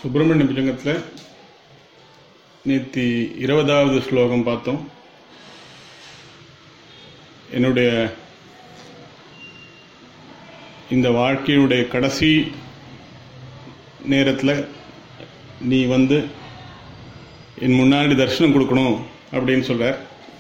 சுப்பிரமணிய புஜங்கத்தில் நேத்தி இருபதாவது ஸ்லோகம் பார்த்தோம் என்னுடைய இந்த வாழ்க்கையுடைய கடைசி நேரத்தில் நீ வந்து என் முன்னாடி தரிசனம் கொடுக்கணும் அப்படின்னு சொல்றார்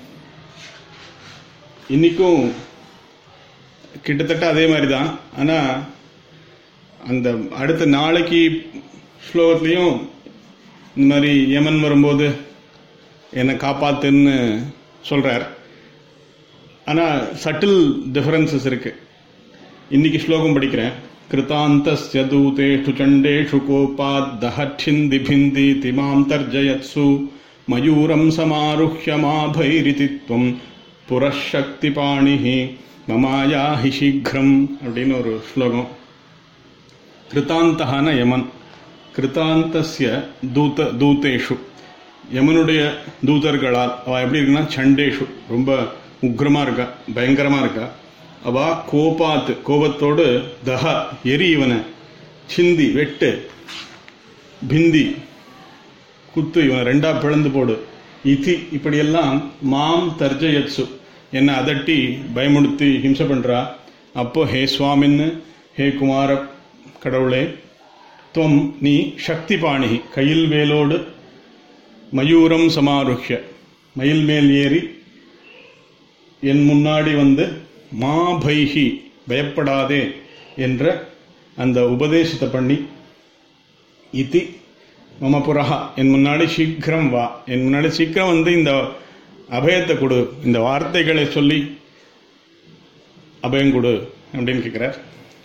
இன்னைக்கும் கிட்டத்தட்ட அதே மாதிரி தான் ஆனால் அந்த அடுத்த நாளைக்கு ஸ்லோகத்துலேயும் இந்த மாதிரி யமன் வரும்போது என்னை காப்பாத்துன்னு சொல்கிறார் ஆனால் சட்டில் டிஃபரன்சஸ் இருக்கு இன்னைக்கு ஸ்லோகம் படிக்கிறேன் கிருதாந்தஸ்ய தூதேஷு சண்டேஷு கோபாத் தஹச்சிந்தி பிந்தி திமாம் தர்ஜயத்சு மயூரம் சமாருஹ்ய மாபைரிதி துவம் புரஷக்தி பாணிஹி மமாயா ஹி சீக்கிரம் அப்படின்னு ஒரு ஸ்லோகம் கிருதாந்தகான யமன் கிருதாந்தஸ்ய தூத தூதேஷு யமனுடைய தூதர்களால் அவ எப்படி இருக்குன்னா சண்டேஷு ரொம்ப உக்ரமா இருக்கா பயங்கரமா இருக்கா அவ கோபாத்து கோபத்தோடு தஹ எரி இவனை சிந்தி வெட்டு பிந்தி குத்து இவனை ரெண்டா பிளந்து போடு இதி இப்படியெல்லாம் மாம் தர்ஜயத்சு என்னை அதட்டி பயமுடுத்தி ஹிம்சை பண்றா அப்போ ஹே சுவாமின்னு ஹே குமார கடவுளே துவம் நீ சக்தி பாணி கையில் வேலோடு மயூரம் சமாருஹ்ய மயில் மேல் ஏறி என் முன்னாடி வந்து மா பைஹி பயப்படாதே என்ற அந்த உபதேசத்தை பண்ணி இதி மம புரஹா என் முன்னாடி சீக்கிரம் வா என் முன்னாடி சீக்கிரம் வந்து இந்த அபயத்தை கொடு இந்த வார்த்தைகளை சொல்லி அபயம் கொடு அப்படின்னு கேட்குறார்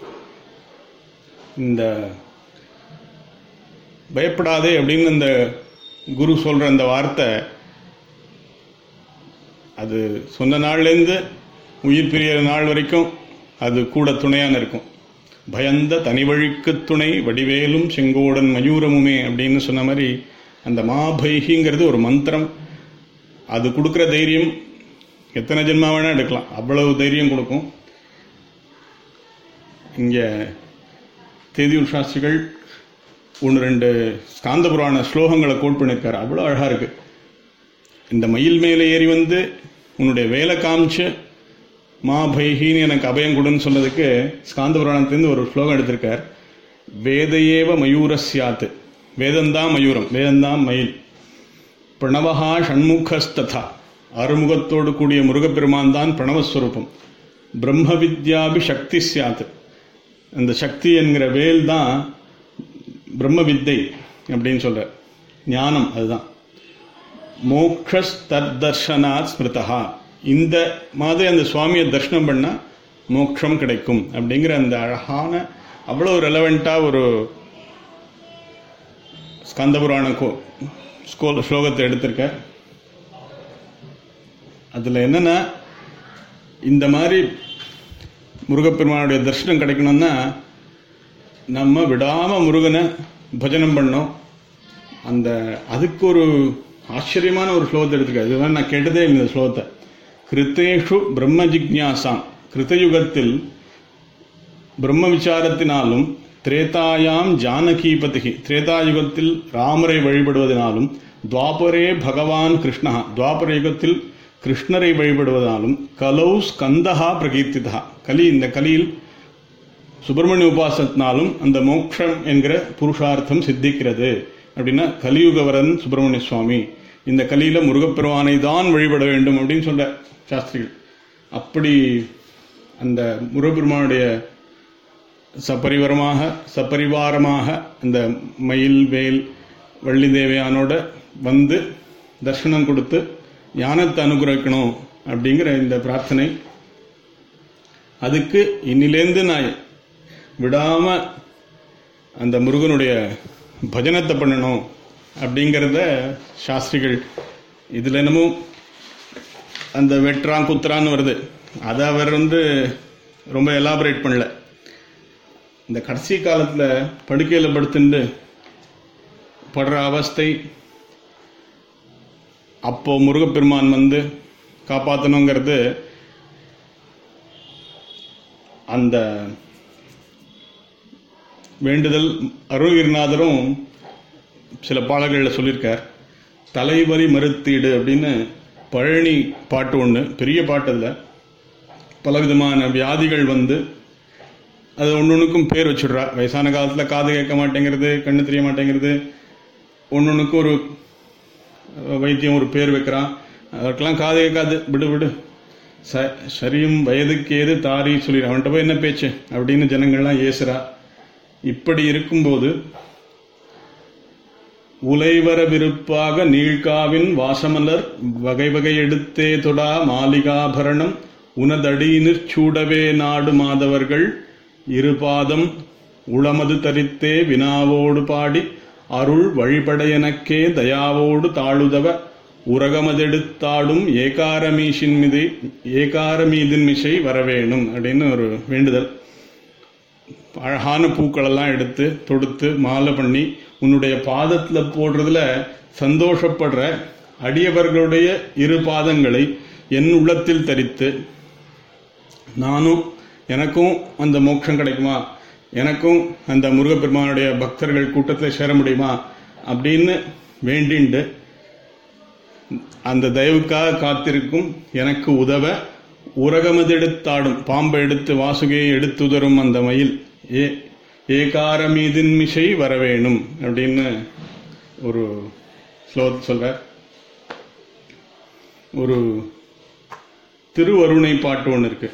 இந்த பயப்படாதே அப்படின்னு இந்த குரு சொல்ற அந்த வார்த்தை அது சொன்ன நாள்லேருந்து உயிர் பிரியற நாள் வரைக்கும் அது கூட துணையான இருக்கும் பயந்த தனிவழிக்கு துணை வடிவேலும் செங்கோடன் மயூரமுமே அப்படின்னு சொன்ன மாதிரி அந்த மாபைகிங்கிறது ஒரு மந்திரம் அது கொடுக்குற தைரியம் எத்தனை ஜென்மா வேணா எடுக்கலாம் அவ்வளவு தைரியம் கொடுக்கும் இங்கே தேதியூர் சாஸ்திரிகள் ஒன்று ரெண்டு ஸ்காந்த புராண ஸ்லோகங்களை கோட் பண்ணியிருக்காரு அவ்வளோ அழகாக இருக்கு இந்த மயில் மேலே ஏறி வந்து உன்னுடைய வேலை காமிச்சு மா பைஹின்னு எனக்கு அபயம் கொடுன்னு சொன்னதுக்கு ஸ்காந்த புராணத்திலேருந்து ஒரு ஸ்லோகம் எடுத்திருக்கார் வேதையேவ மயூரஸ்யாத்து வேதந்தான் மயூரம் வேதந்தான் மயில் பிரணவஹா ஷண்முகஸ்ததா அறுமுகத்தோடு கூடிய முருகப்பெருமான் தான் பிரணவஸ்வரூபம் பிரம்ம வித்யாபி சக்தி சியாத்து அந்த சக்தி என்கிற வேல் தான் பிரம்ம வித்தை அப்படின்னு சொல்ற ஞானம் அதுதான் மோக்ஷஸ் தர்தர்ஷனாத் ஸ்மிருதா இந்த மாதிரி அந்த சுவாமியை தர்ஷனம் பண்ணா மோட்சம் கிடைக்கும் அப்படிங்கிற அந்த அழகான அவ்வளோ ரெலவெண்ட்டாக ஒரு ஸ்கந்தபுராண கோ ஸ்கோல் ஸ்லோகத்தை எடுத்திருக்க அதில் என்னன்னா இந்த மாதிரி முருகப்பெருமானுடைய தரிசனம் கிடைக்கணும்னா நம்ம விடாம முருகனை பஜனம் பண்ணோம் அந்த அதுக்கு ஒரு ஆச்சரியமான ஒரு ஸ்லோகத்தை எடுத்துக்க இதுதான் நான் கேட்டதே இல்லை இந்த ஸ்லோகத்தை கிருத்தேஷு பிரம்ம ஜிக்ஞாசாம் கிருத்தயுகத்தில் பிரம்ம விசாரத்தினாலும் திரேதாயாம் ஜானகீபதிகி திரேதாயுகத்தில் ராமரை வழிபடுவதனாலும் துவாபரே பகவான் கிருஷ்ணா துவாபர யுகத்தில் கிருஷ்ணரை வழிபடுவதாலும் கலௌ ஸ்கந்தகா பிரகீர்த்திதா கலி இந்த கலியில் சுப்பிரமணிய உபாசத்தினாலும் அந்த மோக்ஷம் என்கிற புருஷார்த்தம் சித்திக்கிறது அப்படின்னா கலியுகவரன் சுப்பிரமணிய சுவாமி இந்த கலியில முருகப்பெருமானை தான் வழிபட வேண்டும் அப்படின்னு சொல்ற சாஸ்திரிகள் அப்படி அந்த முருகப்பெருமானுடைய சப்பரிவரமாக சப்பரிவாரமாக அந்த மயில் வேல் வள்ளி தேவையானோட வந்து தர்ஷனம் கொடுத்து ஞானத்தை அனுகிரகிக்கணும் அப்படிங்கிற இந்த பிரார்த்தனை அதுக்கு இன்னிலேந்து நான் விடாம அந்த முருகனுடைய பஜனத்தை பண்ணணும் அப்படிங்கிறத சாஸ்திரிகள் இதில் என்னமோ அந்த வெட்டுறான் குத்துறான்னு வருது அதை அவர் வந்து ரொம்ப எலாபரேட் பண்ணல இந்த கடைசி காலத்தில் படுக்கையில் படுத்துட்டு படுற அவஸ்தை அப்போ முருகப்பெருமான் வந்து காப்பாற்றணுங்கிறது அந்த வேண்டுதல் அருணகிரிநாதரும் சில பாடல்களில் சொல்லியிருக்கார் தலைவலி மறுத்தீடு அப்படின்னு பழனி பாட்டு ஒன்று பெரிய பாட்டு இல்லை பலவிதமான வியாதிகள் வந்து அது ஒன்னொன்றுக்கும் பேர் வச்சுடுறா வயசான காலத்தில் காது கேட்க மாட்டேங்கிறது கண்ணு தெரிய மாட்டேங்கிறது ஒன்னொன்றுக்கும் ஒரு அஹ், வைத்தியம் ஒரு பேர் வைக்கிறான் அதற்கெல்லாம் காது கேட்காது விடு விடு ச சரியும் வயதுக்கேது தாரி சொல்லி அவன்கிட்ட போய் என்ன பேச்சு அப்படின்னு ஜனங்கள்லாம் ஏசுறா இப்படி இருக்கும்போது உலைவர விருப்பாக நீழ்காவின் வாசமலர் வகை வகை எடுத்தே தொடா மாலிகாபரணம் உனதடியினிற் சூடவே நாடு மாதவர்கள் இருபாதம் உளமது தரித்தே வினாவோடு பாடி அருள் வழிபட எனக்கே தயாவோடு தாழுதவ உரகமதெடுத்தாடும் ஏகாரமீஷின் மிதை ஏகாரமீதின் மிசை வரவேணும் அப்படின்னு ஒரு வேண்டுதல் அழகான பூக்களெல்லாம் எடுத்து தொடுத்து மாலை பண்ணி உன்னுடைய பாதத்தில் போடுறதுல சந்தோஷப்படுற அடியவர்களுடைய இரு பாதங்களை என் உள்ளத்தில் தரித்து நானும் எனக்கும் அந்த மோட்சம் கிடைக்குமா எனக்கும் அந்த முருகப்பெருமானுடைய பக்தர்கள் கூட்டத்தில் சேர முடியுமா அப்படின்னு வேண்டிண்டு அந்த தயவுக்காக காத்திருக்கும் எனக்கு உதவ உரகமதெடுத்தாடும் பாம்பை எடுத்து வாசுகையை எடுத்துதரும் அந்த மயில் ஏ ஏகாரமீதின் மிசை வரவேணும் அப்படின்னு ஒரு ஸ்லோகத்தை சொல்ற ஒரு திருவருணை பாட்டு ஒன்று இருக்கு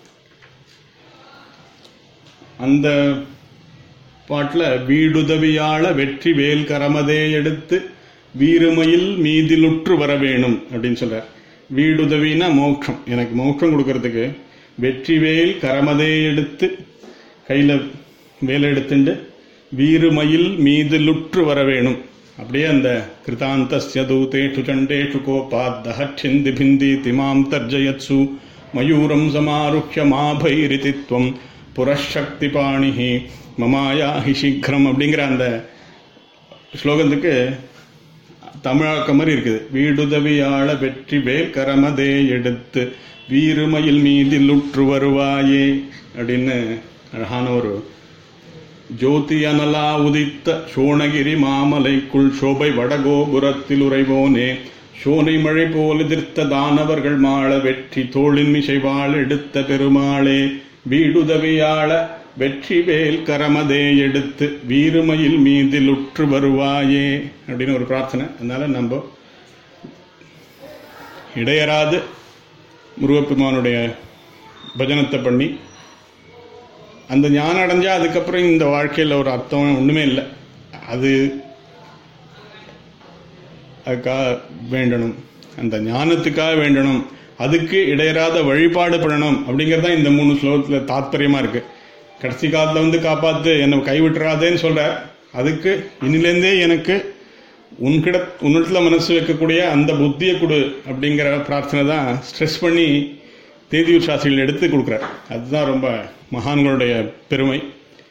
அந்த பாட்டில் வீடுதவியாள வெற்றி வேல் கரமதே எடுத்து வீறுமையில் மீதிலுற்று வர வேணும் அப்படின்னு சொல்றார் வீடுதவினா மோட்சம் எனக்கு மோட்சம் கொடுக்கறதுக்கு வெற்றிவேல் கரமதே எடுத்து கையில் வேலை எடுத்துண்டு வீறுமயில் மீதிலுற்று வர வேணும் அப்படியே அந்த கிருதாந்தஸ்ய தூதேஷு சண்டேஷு கோபாத் தஹச்சிந்தி பிந்தி திமாம் தர்ஜயத்சு மயூரம் சமாருஹ்ய மாபைரிதித்வம் புரஷக்தி பாணிஹி மமாயாஹி சீக்கிரம் அப்படிங்கிற அந்த ஸ்லோகத்துக்கு தமிழாக்க மாதிரி இருக்குது வீடுதவியாள வெற்றி வேல் கரமதே எடுத்து வீறுமயில் மீதில் உற்று வருவாயே அப்படின்னு அழகான ஒரு ஜோதி அனலா உதித்த சோணகிரி மாமலைக்குள் சோபை வடகோபுரத்தில் உறைவோனே சோனை மழை போல் எதிர்த்த தானவர்கள் மாள வெற்றி தோளின் மிசைவாள் எடுத்த பெருமாளே வீடுதவியாள வெற்றி வேல் கரமதே எடுத்து வீறுமையில் மீதில் உற்று வருவாயே அப்படின்னு ஒரு பிரார்த்தனை அதனால நம்ம இடையராது முருகப்பெருமானுடைய பஜனத்தை பண்ணி அந்த ஞானம் அடைஞ்சா அதுக்கப்புறம் இந்த வாழ்க்கையில் ஒரு அர்த்தம் ஒன்றுமே இல்லை அது அதுக்காக வேண்டணும் அந்த ஞானத்துக்காக வேண்டணும் அதுக்கு இடையராத வழிபாடு பண்ணணும் அப்படிங்கிறது தான் இந்த மூணு ஸ்லோகத்தில் தாத்பரியமாக இருக்கு கடைசி காலத்தில் வந்து காப்பாற்று என்னை கைவிட்டுறாதேன்னு சொல்கிறார் அதுக்கு இன்னிலேருந்தே எனக்கு உன்கிட்ட உன்னிடத்துல மனசு வைக்கக்கூடிய அந்த புத்தியை கொடு அப்படிங்கிற பிரார்த்தனை தான் ஸ்ட்ரெஸ் பண்ணி தேதியூர் சாஸ்திரிகள் எடுத்து கொடுக்குறார் அதுதான் ரொம்ப மகான்களுடைய பெருமை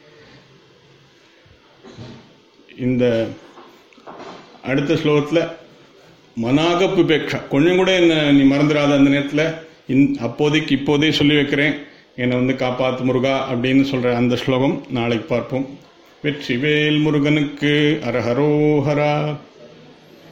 இந்த அடுத்த ஸ்லோகத்தில் மனாகப்புபேக்ஷா கொஞ்சம் கூட என்ன நீ மறந்துடாத அந்த நேரத்தில் இன் அப்போதைக்கு இப்போதே சொல்லி வைக்கிறேன் என்னை வந்து காப்பாத்து முருகா அப்படின்னு சொல்கிற அந்த ஸ்லோகம் நாளைக்கு பார்ப்போம் வெற்றிவேல் முருகனுக்கு அரஹரோஹரா